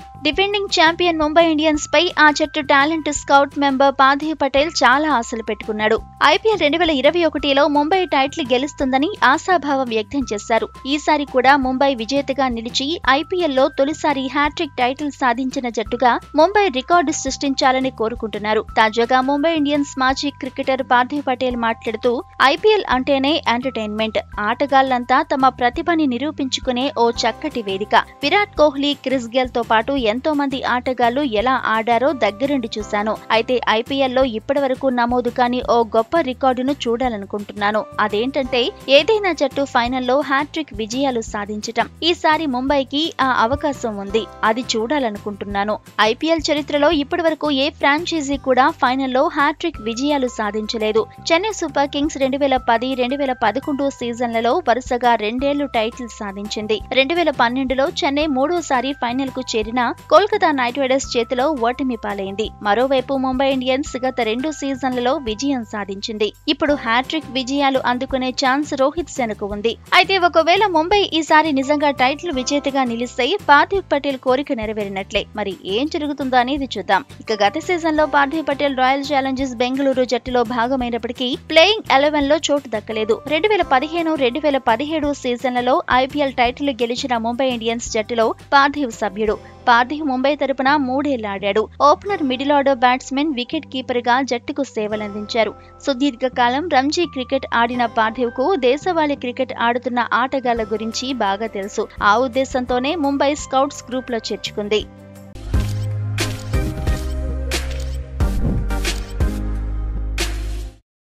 defending champion Mumbai Indians పై ఆ జట్టు talent scout member Parthiv Patel చాలా ఆశలు పెట్టుకున్నాడు ఐపీఎల్ రెండు వేల ఇరవై ఒకటిలో ముంబై టైటిల్ గెలుస్తుందని ఆశాభావం వ్యక్తం చేశారు ఈసారి కూడా ముంబై విజేతగా నిలిచి ఐపీఎల్లో తొలిసారి హ్యాట్రిక్ టైటిల్ సాధించిన జట్టుగా ముంబై రికార్డు సృష్టించాలని కోరుకుంటున్నారు తాజాగా ముంబై ఇండియన్స్ మాజీ క్రికెటర్ పార్థివ్ పటేల్ మాట్లాడుతూ ఐపీఎల్ అంటేనే ఎంటర్టైన్మెంట్ ఆటగాళ్లంతా తమ ప్రతిభని నిరూపించుకునే ఓ చక్కటి వేదిక విరాట్ కోహ్లీ క్రిస్ గెల్ తో పాటు ఎంతో మంది ఆటగాళ్లు ఎలా ఆడారో దగ్గరుండి చూశాను అయితే ఐపీఎల్లో ఇప్పటి వరకు నమోదు కాని ఓ గొప్ప రికార్డును చూడాలనుకుంటున్నాను అదేంటంటే ఏదైనా జట్టు ఫైనల్లో హ్యాట్రిక్ విజయాలు సాధించటం ఈసారి ముంబైకి ఆ అవకాశం ఉంది అది చూడాలనుకుంటున్నాను ఐపీఎల్ చరిత్రలో ఇప్పటి వరకు ఏ ఫ్రాంచైజీ కూడా ఫైనల్లో హ్యాట్రిక్ విజయాలు సాధించలేదు చెన్నై సూపర్ కింగ్స్ రెండు వేల పది రెండు వేల పదకొండు సీజన్లలో వరుసగా రెండేళ్లు టైటిల్ సాధించింది రెండు వేల పన్నెండులో చెన్నై మూడోసారి ఫైనల్ కు చేరిన కోల్కతా నైట్ రైడర్స్ చేతిలో ఓటమి పాలైంది మరోవైపు ముంబై ఇండియన్స్ గత రెండు సీజన్లలో విజయం సాధించింది ఇప్పుడు హ్యాట్రిక్ విజయాలు అందుకునే ఛాన్స్ రోహిత్ సేనకు ఉంది అయితే ఒకవేళ ముంబై ఈసారి నిజంగా టైటిల్ విజేతగా నిలిస్తే పార్థివ్ పటేల్ కోరిక నెరవేరినట్లే మరి ఏం జరుగుతుందో అనేది చూద్దాం ఇక గత సీజన్ లో పార్థివ్ పటేల్ రాయల్ ఛాలెంజర్స్ బెంగళూరు జట్టులో భాగమైనప్పటికీ ప్లేయింగ్ ఎలెవెన్ లో చోటు దక్కలేదు రెండు వేల పదిహేను రెండు వేల పదిహేడు సీజన్లలో ఐపీఎల్ టైటిల్ గెలిచిన ముంబై ఇండియన్స్ జట్టులో పార్థివ్ సభ్యుడు పార్థివ్ ముంబై తరపున మూడేళ్లాడాడు opener middle order batsmen wicket keeper గా జట్టుకు సేవలందించారు సుదీర్ఘకాలం రంజీ క్రికెట్ ఆడిన పార్థివ్ కు దేశవాళీ క్రికెట్ ఆడుతున్న ఆటగాళ్ల గురించి బాగా తెలుసు ఆ ఉద్దేశంతోనే ముంబై స్కౌట్స్ గ్రూప్ లో చేర్చుకుంది